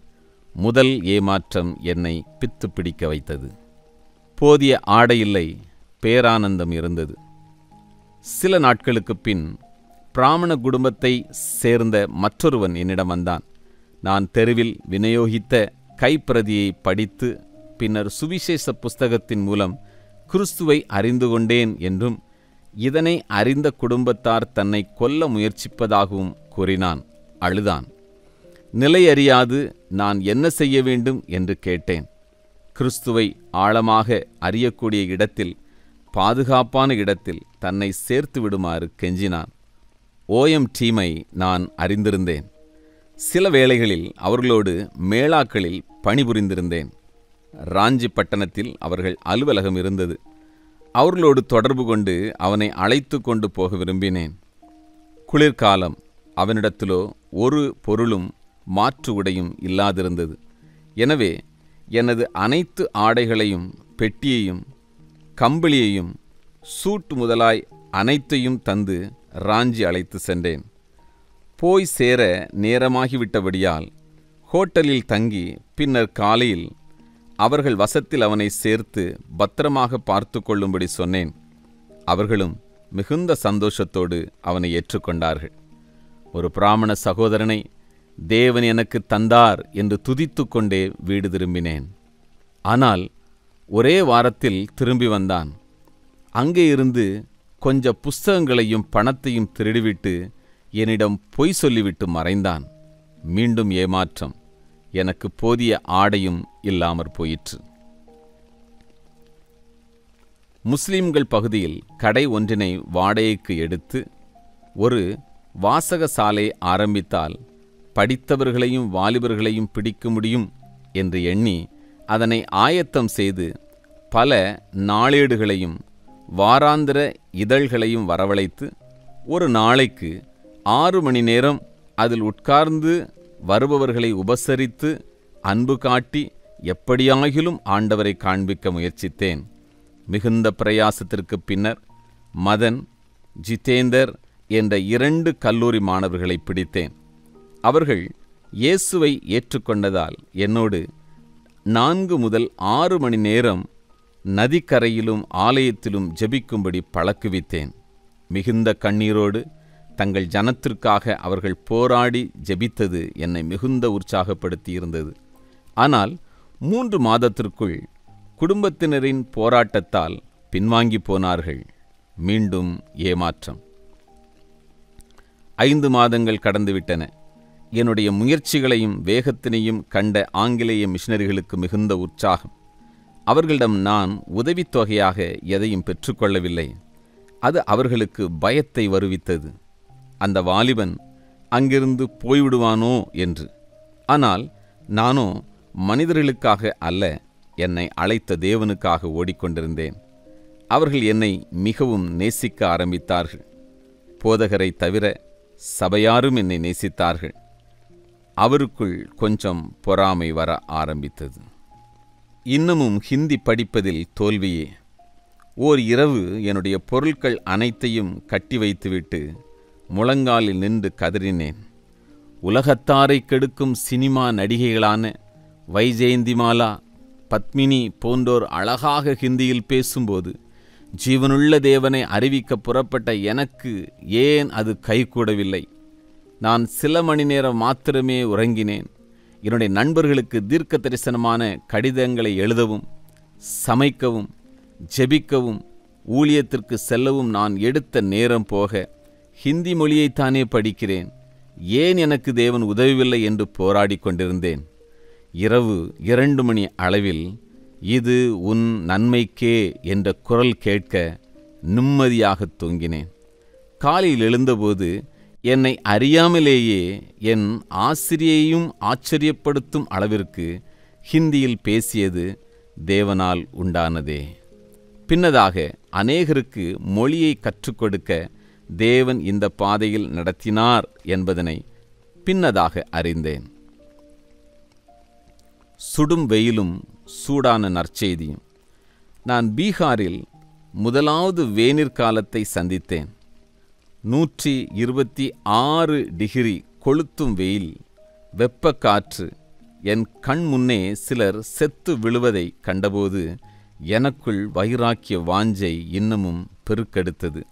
முதல் ஏமாற்றம் என்னை பித்து பிடிக்க வைத்தது போதிய ஆடையில்லை பேரானந்தம் இருந்தது சில நாட்களுக்குப் பின் பிராமண குடும்பத்தை சேர்ந்த மற்றொருவன் என்னிடம் வந்தான் நான் தெருவில் விநியோகித்த கைப்பிரதியை படித்து பின்னர் சுவிசேஷ புஸ்தகத்தின் மூலம் கிறிஸ்துவை அறிந்து கொண்டேன் என்றும் இதனை அறிந்த குடும்பத்தார் தன்னை கொல்ல முயற்சிப்பதாகவும் கூறினான் அழுதான் நிலையறியாது நான் என்ன செய்ய வேண்டும் என்று கேட்டேன் கிறிஸ்துவை ஆழமாக அறியக்கூடிய இடத்தில் பாதுகாப்பான இடத்தில் தன்னை சேர்த்து விடுமாறு கெஞ்சினான் ஓஎம் டீமை நான் அறிந்திருந்தேன் சில வேளைகளில் அவர்களோடு மேளாக்களில் பணிபுரிந்திருந்தேன் ராஞ்சி பட்டணத்தில் அவர்கள் அலுவலகம் இருந்தது அவர்களோடு தொடர்பு கொண்டு அவனை அழைத்து கொண்டு போக விரும்பினேன் குளிர்காலம் அவனிடத்திலோ ஒரு பொருளும் மாற்று உடையும் இல்லாதிருந்தது எனவே எனது அனைத்து ஆடைகளையும் பெட்டியையும் கம்பளியையும் சூட் முதலாய் அனைத்தையும் தந்து ராஞ்சி அழைத்து சென்றேன் போய் சேர நேரமாகிவிட்டபடியால் ஹோட்டலில் தங்கி பின்னர் காலையில் அவர்கள் வசத்தில் அவனை சேர்த்து பத்திரமாக பார்த்து கொள்ளும்படி சொன்னேன் அவர்களும் மிகுந்த சந்தோஷத்தோடு அவனை ஏற்றுக்கொண்டார்கள் ஒரு பிராமண சகோதரனை தேவன் எனக்கு தந்தார் என்று துதித்து கொண்டே வீடு திரும்பினேன் ஆனால் ஒரே வாரத்தில் திரும்பி வந்தான் அங்கே இருந்து கொஞ்ச புஸ்தகங்களையும் பணத்தையும் திருடிவிட்டு என்னிடம் பொய் சொல்லிவிட்டு மறைந்தான் மீண்டும் ஏமாற்றம் எனக்கு போதிய ஆடையும் இல்லாமற் போயிற்று முஸ்லிம்கள் பகுதியில் கடை ஒன்றினை வாடகைக்கு எடுத்து ஒரு வாசக சாலை ஆரம்பித்தால் படித்தவர்களையும் வாலிபர்களையும் பிடிக்க முடியும் என்று எண்ணி அதனை ஆயத்தம் செய்து பல நாளேடுகளையும் வாராந்திர இதழ்களையும் வரவழைத்து ஒரு நாளைக்கு ஆறு மணி நேரம் அதில் உட்கார்ந்து வருபவர்களை உபசரித்து அன்பு காட்டி எப்படியாகிலும் ஆண்டவரை காண்பிக்க முயற்சித்தேன் மிகுந்த பிரயாசத்திற்கு பின்னர் மதன் ஜிதேந்தர் என்ற இரண்டு கல்லூரி மாணவர்களை பிடித்தேன் அவர்கள் இயேசுவை ஏற்றுக்கொண்டதால் என்னோடு நான்கு முதல் ஆறு மணி நேரம் நதிக்கரையிலும் ஆலயத்திலும் ஜெபிக்கும்படி பழக்குவித்தேன் மிகுந்த கண்ணீரோடு தங்கள் ஜனத்திற்காக அவர்கள் போராடி ஜெபித்தது என்னை மிகுந்த உற்சாகப்படுத்தி இருந்தது ஆனால் மூன்று மாதத்திற்குள் குடும்பத்தினரின் போராட்டத்தால் பின்வாங்கி போனார்கள் மீண்டும் ஏமாற்றம் ஐந்து மாதங்கள் கடந்துவிட்டன என்னுடைய முயற்சிகளையும் வேகத்தினையும் கண்ட ஆங்கிலேய மிஷனரிகளுக்கு மிகுந்த உற்சாகம் அவர்களிடம் நான் உதவித்தொகையாக எதையும் பெற்றுக்கொள்ளவில்லை அது அவர்களுக்கு பயத்தை வருவித்தது அந்த வாலிபன் அங்கிருந்து போய்விடுவானோ என்று ஆனால் நானோ மனிதர்களுக்காக அல்ல என்னை அழைத்த தேவனுக்காக ஓடிக்கொண்டிருந்தேன் அவர்கள் என்னை மிகவும் நேசிக்க ஆரம்பித்தார்கள் போதகரை தவிர சபையாரும் என்னை நேசித்தார்கள் அவருக்குள் கொஞ்சம் பொறாமை வர ஆரம்பித்தது இன்னமும் ஹிந்தி படிப்பதில் தோல்வியே ஓர் இரவு என்னுடைய பொருட்கள் அனைத்தையும் கட்டி வைத்துவிட்டு முழங்காலில் நின்று கதறினேன் உலகத்தாரை கெடுக்கும் சினிமா நடிகைகளான வைஜெயந்திமாலா பத்மினி போன்றோர் அழகாக ஹிந்தியில் பேசும்போது ஜீவனுள்ள தேவனை அறிவிக்க புறப்பட்ட எனக்கு ஏன் அது கைகூடவில்லை நான் சில மணி நேரம் மாத்திரமே உறங்கினேன் என்னுடைய நண்பர்களுக்கு தீர்க்க தரிசனமான கடிதங்களை எழுதவும் சமைக்கவும் ஜெபிக்கவும் ஊழியத்திற்கு செல்லவும் நான் எடுத்த நேரம் போக ஹிந்தி மொழியைத்தானே படிக்கிறேன் ஏன் எனக்கு தேவன் உதவவில்லை என்று போராடி கொண்டிருந்தேன் இரவு இரண்டு மணி அளவில் இது உன் நன்மைக்கே என்ற குரல் கேட்க நிம்மதியாக தூங்கினேன் காலையில் எழுந்தபோது என்னை அறியாமலேயே என் ஆசிரியையும் ஆச்சரியப்படுத்தும் அளவிற்கு ஹிந்தியில் பேசியது தேவனால் உண்டானதே பின்னதாக அநேகருக்கு மொழியை கற்றுக் கொடுக்க தேவன் இந்த பாதையில் நடத்தினார் என்பதனை பின்னதாக அறிந்தேன் சுடும் வெயிலும் சூடான நற்செய்தியும் நான் பீகாரில் முதலாவது வேனிற் காலத்தை சந்தித்தேன் நூற்றி இருபத்தி ஆறு டிகிரி கொளுத்தும் வெயில் வெப்பக்காற்று என் கண் முன்னே சிலர் செத்து விழுவதை கண்டபோது எனக்குள் வைராக்கிய வாஞ்சை இன்னமும் பெருக்கெடுத்தது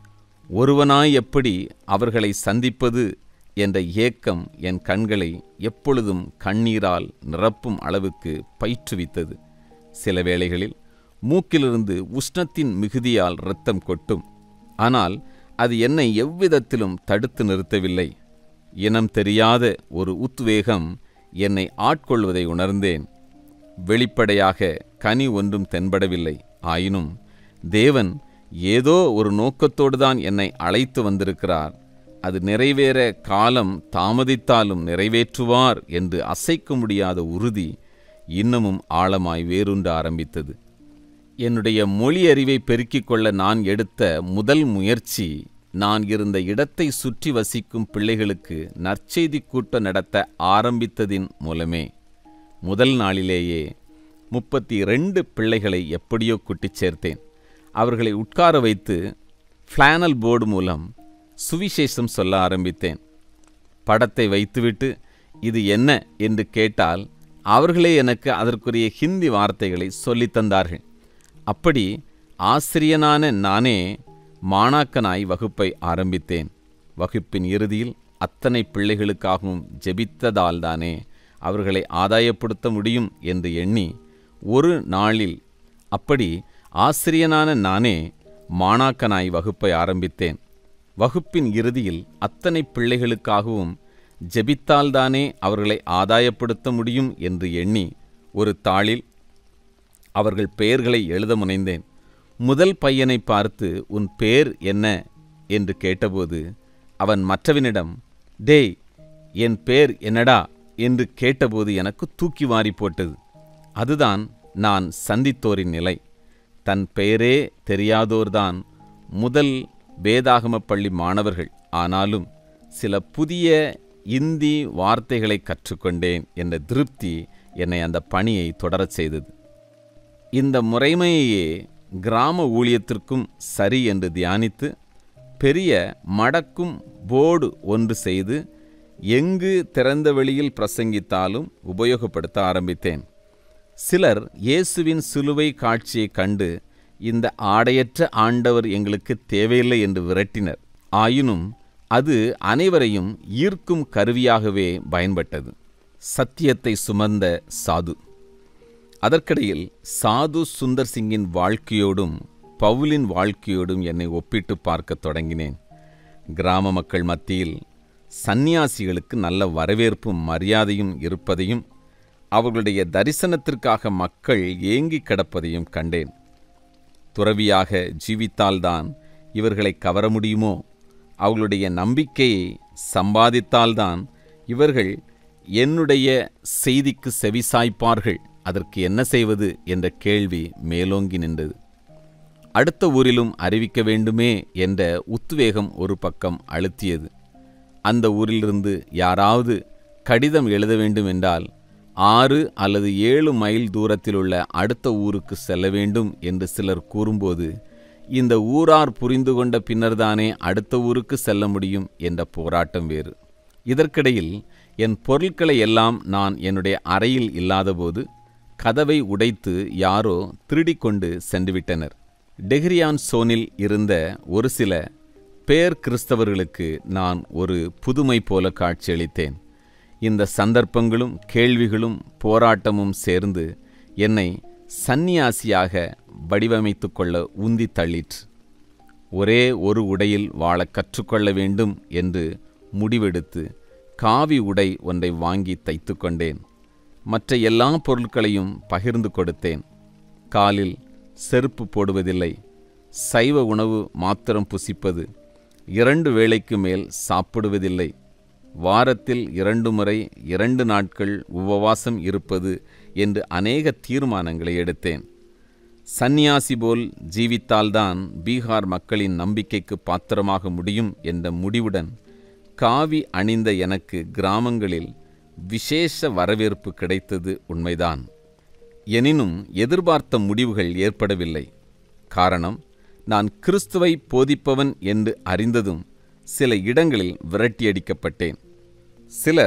ஒருவனாய் எப்படி அவர்களை சந்திப்பது என்ற ஏக்கம் என் கண்களை எப்பொழுதும் கண்ணீரால் நிரப்பும் அளவுக்கு பயிற்றுவித்தது சில வேளைகளில் மூக்கிலிருந்து உஷ்ணத்தின் மிகுதியால் இரத்தம் கொட்டும் ஆனால் அது என்னை எவ்விதத்திலும் தடுத்து நிறுத்தவில்லை இனம் தெரியாத ஒரு உத்வேகம் என்னை ஆட்கொள்வதை உணர்ந்தேன் வெளிப்படையாக கனி ஒன்றும் தென்படவில்லை ஆயினும் தேவன் ஏதோ ஒரு நோக்கத்தோடு தான் என்னை அழைத்து வந்திருக்கிறார் அது நிறைவேற காலம் தாமதித்தாலும் நிறைவேற்றுவார் என்று அசைக்க முடியாத உறுதி இன்னமும் ஆழமாய் வேரூன்ற ஆரம்பித்தது என்னுடைய மொழி அறிவை பெருக்கிக் கொள்ள நான் எடுத்த முதல் முயற்சி நான் இருந்த இடத்தை சுற்றி வசிக்கும் பிள்ளைகளுக்கு நற்செய்தி கூட்டம் நடத்த ஆரம்பித்ததின் மூலமே முதல் நாளிலேயே முப்பத்தி ரெண்டு பிள்ளைகளை எப்படியோ குட்டிச் சேர்த்தேன் அவர்களை உட்கார வைத்து ஃப்ளானல் போர்டு மூலம் சுவிசேஷம் சொல்ல ஆரம்பித்தேன் படத்தை வைத்துவிட்டு இது என்ன என்று கேட்டால் அவர்களே எனக்கு அதற்குரிய ஹிந்தி வார்த்தைகளை சொல்லித் தந்தார்கள் அப்படி ஆசிரியனான நானே மாணாக்கனாய் வகுப்பை ஆரம்பித்தேன் வகுப்பின் இறுதியில் அத்தனை பிள்ளைகளுக்காகவும் ஜெபித்ததால்தானே அவர்களை ஆதாயப்படுத்த முடியும் என்று எண்ணி ஒரு நாளில் அப்படி ஆசிரியனான நானே மாணாக்கனாய் வகுப்பை ஆரம்பித்தேன் வகுப்பின் இறுதியில் அத்தனை பிள்ளைகளுக்காகவும் ஜெபித்தால்தானே அவர்களை ஆதாயப்படுத்த முடியும் என்று எண்ணி ஒரு தாளில் அவர்கள் பெயர்களை எழுத முனைந்தேன் முதல் பையனை பார்த்து உன் பேர் என்ன என்று கேட்டபோது அவன் மற்றவனிடம் டேய் என் பேர் என்னடா என்று கேட்டபோது எனக்கு தூக்கி வாரி போட்டது அதுதான் நான் சந்தித்தோரின் நிலை தன் பெயரே தெரியாதோர்தான் முதல் வேதாகம பள்ளி மாணவர்கள் ஆனாலும் சில புதிய இந்தி வார்த்தைகளை கற்றுக்கொண்டேன் என்ற திருப்தி என்னை அந்த பணியை தொடரச் செய்தது இந்த முறைமையையே கிராம ஊழியத்திற்கும் சரி என்று தியானித்து பெரிய மடக்கும் போர்டு ஒன்று செய்து எங்கு திறந்த வெளியில் பிரசங்கித்தாலும் உபயோகப்படுத்த ஆரம்பித்தேன் சிலர் இயேசுவின் சிலுவை காட்சியை கண்டு இந்த ஆடையற்ற ஆண்டவர் எங்களுக்கு தேவையில்லை என்று விரட்டினர் ஆயினும் அது அனைவரையும் ஈர்க்கும் கருவியாகவே பயன்பட்டது சத்தியத்தை சுமந்த சாது அதற்கிடையில் சாது சுந்தர் சிங்கின் வாழ்க்கையோடும் பவுலின் வாழ்க்கையோடும் என்னை ஒப்பிட்டு பார்க்கத் தொடங்கினேன் கிராம மக்கள் மத்தியில் சந்நியாசிகளுக்கு நல்ல வரவேற்பும் மரியாதையும் இருப்பதையும் அவர்களுடைய தரிசனத்திற்காக மக்கள் ஏங்கி கிடப்பதையும் கண்டேன் துறவியாக ஜீவித்தால்தான் இவர்களை கவர முடியுமோ அவர்களுடைய நம்பிக்கையை சம்பாதித்தால்தான் இவர்கள் என்னுடைய செய்திக்கு செவிசாய்ப்பார்கள் அதற்கு என்ன செய்வது என்ற கேள்வி மேலோங்கி நின்றது அடுத்த ஊரிலும் அறிவிக்க வேண்டுமே என்ற உத்வேகம் ஒரு பக்கம் அழுத்தியது அந்த ஊரிலிருந்து யாராவது கடிதம் எழுத வேண்டும் என்றால் ஆறு அல்லது ஏழு மைல் தூரத்தில் உள்ள அடுத்த ஊருக்கு செல்ல வேண்டும் என்று சிலர் கூறும்போது இந்த ஊரார் புரிந்து கொண்ட பின்னர்தானே அடுத்த ஊருக்கு செல்ல முடியும் என்ற போராட்டம் வேறு இதற்கிடையில் என் பொருட்களை எல்லாம் நான் என்னுடைய அறையில் இல்லாதபோது கதவை உடைத்து யாரோ திருடிக்கொண்டு சென்றுவிட்டனர் டெஹ்ரியான் சோனில் இருந்த ஒரு சில பேர் கிறிஸ்தவர்களுக்கு நான் ஒரு புதுமை போல காட்சியளித்தேன் இந்த சந்தர்ப்பங்களும் கேள்விகளும் போராட்டமும் சேர்ந்து என்னை சந்நியாசியாக வடிவமைத்து கொள்ள உந்தி தள்ளிற்று ஒரே ஒரு உடையில் வாழ கற்றுக்கொள்ள வேண்டும் என்று முடிவெடுத்து காவி உடை ஒன்றை வாங்கி தைத்து கொண்டேன் மற்ற எல்லா பொருட்களையும் பகிர்ந்து கொடுத்தேன் காலில் செருப்பு போடுவதில்லை சைவ உணவு மாத்திரம் புசிப்பது இரண்டு வேளைக்கு மேல் சாப்பிடுவதில்லை வாரத்தில் இரண்டு முறை இரண்டு நாட்கள் உபவாசம் இருப்பது என்று அநேக தீர்மானங்களை எடுத்தேன் சந்நியாசி போல் ஜீவித்தால்தான் பீகார் மக்களின் நம்பிக்கைக்கு பாத்திரமாக முடியும் என்ற முடிவுடன் காவி அணிந்த எனக்கு கிராமங்களில் விசேஷ வரவேற்பு கிடைத்தது உண்மைதான் எனினும் எதிர்பார்த்த முடிவுகள் ஏற்படவில்லை காரணம் நான் கிறிஸ்துவை போதிப்பவன் என்று அறிந்ததும் சில இடங்களில் விரட்டியடிக்கப்பட்டேன் சிலர்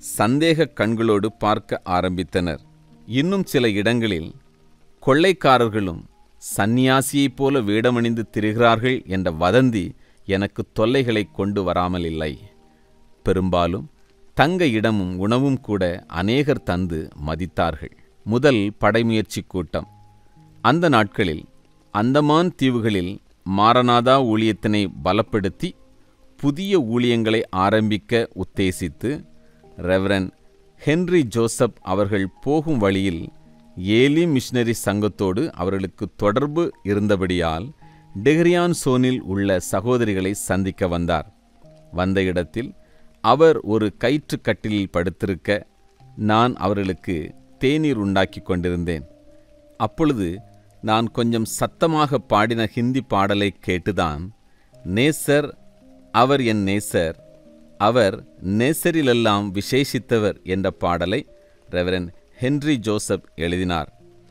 சந்தேக கண்களோடு பார்க்க ஆரம்பித்தனர் இன்னும் சில இடங்களில் கொள்ளைக்காரர்களும் சந்நியாசியைப் போல வேடமணிந்து திரிகிறார்கள் என்ற வதந்தி எனக்கு தொல்லைகளை கொண்டு வராமல் இல்லை பெரும்பாலும் தங்க இடமும் உணவும் கூட அநேகர் தந்து மதித்தார்கள் முதல் படைமுயற்சி கூட்டம் அந்த நாட்களில் அந்தமான் தீவுகளில் மாரநாதா ஊழியத்தினை பலப்படுத்தி புதிய ஊழியங்களை ஆரம்பிக்க உத்தேசித்து ரெவரன் ஹென்றி ஜோசப் அவர்கள் போகும் வழியில் ஏலி மிஷனரி சங்கத்தோடு அவர்களுக்கு தொடர்பு இருந்தபடியால் டெஹ்ரியான் சோனில் உள்ள சகோதரிகளை சந்திக்க வந்தார் வந்த இடத்தில் அவர் ஒரு கயிற்று கட்டிலில் படுத்திருக்க நான் அவர்களுக்கு தேநீர் உண்டாக்கி கொண்டிருந்தேன் அப்பொழுது நான் கொஞ்சம் சத்தமாக பாடின ஹிந்தி பாடலை கேட்டுதான் நேசர் அவர் என் நேசர் அவர் நேசரிலெல்லாம் விசேஷித்தவர் என்ற பாடலை ரெவரன் ஹென்றி ஜோசப் எழுதினார்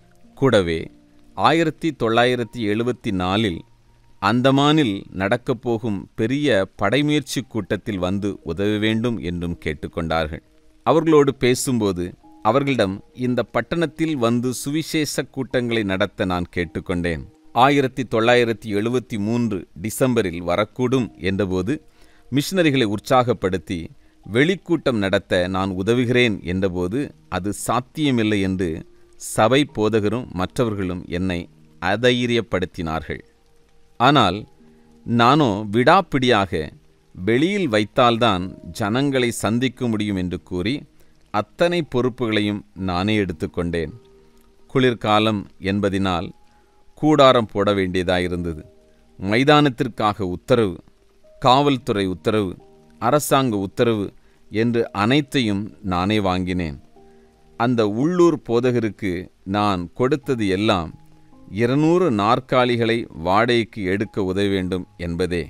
கூடவே ஆயிரத்தி தொள்ளாயிரத்தி எழுபத்தி நாலில் அந்தமானில் நடக்கப் போகும் பெரிய படைமுயற்சி கூட்டத்தில் வந்து உதவ வேண்டும் என்றும் கேட்டுக்கொண்டார்கள் அவர்களோடு பேசும்போது அவர்களிடம் இந்த பட்டணத்தில் வந்து சுவிசேஷ கூட்டங்களை நடத்த நான் கேட்டுக்கொண்டேன் ஆயிரத்தி தொள்ளாயிரத்தி எழுபத்தி மூன்று டிசம்பரில் வரக்கூடும் என்றபோது மிஷனரிகளை உற்சாகப்படுத்தி வெளிக்கூட்டம் நடத்த நான் உதவுகிறேன் என்றபோது அது சாத்தியமில்லை என்று சபை போதகரும் மற்றவர்களும் என்னை அதைரியப்படுத்தினார்கள் ஆனால் நானோ விடாப்பிடியாக வெளியில் வைத்தால்தான் ஜனங்களை சந்திக்க முடியும் என்று கூறி அத்தனை பொறுப்புகளையும் நானே எடுத்துக்கொண்டேன் குளிர்காலம் என்பதினால் கூடாரம் போட வேண்டியதாயிருந்தது மைதானத்திற்காக உத்தரவு காவல்துறை உத்தரவு அரசாங்க உத்தரவு என்று அனைத்தையும் நானே வாங்கினேன் அந்த உள்ளூர் போதகருக்கு நான் கொடுத்தது எல்லாம் இருநூறு நாற்காலிகளை வாடகைக்கு எடுக்க உதவ வேண்டும் என்பதே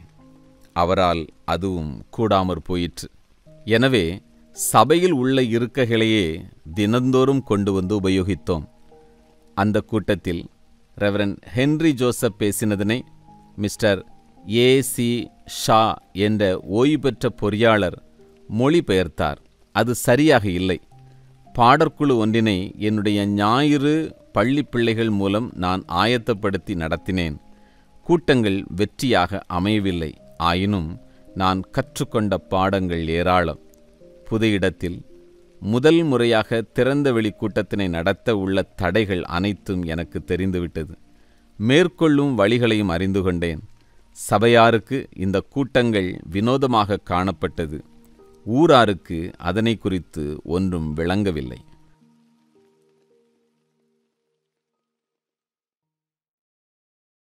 அவரால் அதுவும் கூடாமற் போயிற்று எனவே சபையில் உள்ள இருக்கைகளையே தினந்தோறும் கொண்டு வந்து உபயோகித்தோம் அந்த கூட்டத்தில் ரெவரன் ஹென்றி ஜோசப் பேசினதனை மிஸ்டர் ஏ சி ஷா என்ற ஓய்வு பெற்ற பொறியாளர் மொழிபெயர்த்தார் அது சரியாக இல்லை பாடற்குழு ஒன்றினை என்னுடைய ஞாயிறு பள்ளி பிள்ளைகள் மூலம் நான் ஆயத்தப்படுத்தி நடத்தினேன் கூட்டங்கள் வெற்றியாக அமையவில்லை ஆயினும் நான் கற்றுக்கொண்ட பாடங்கள் ஏராளம் புது இடத்தில் முதல் முறையாக திறந்த வெளி கூட்டத்தினை நடத்த உள்ள தடைகள் அனைத்தும் எனக்கு தெரிந்துவிட்டது மேற்கொள்ளும் வழிகளையும் அறிந்து கொண்டேன் சபையாருக்கு இந்த கூட்டங்கள் வினோதமாக காணப்பட்டது ஊராருக்கு அதனை குறித்து ஒன்றும் விளங்கவில்லை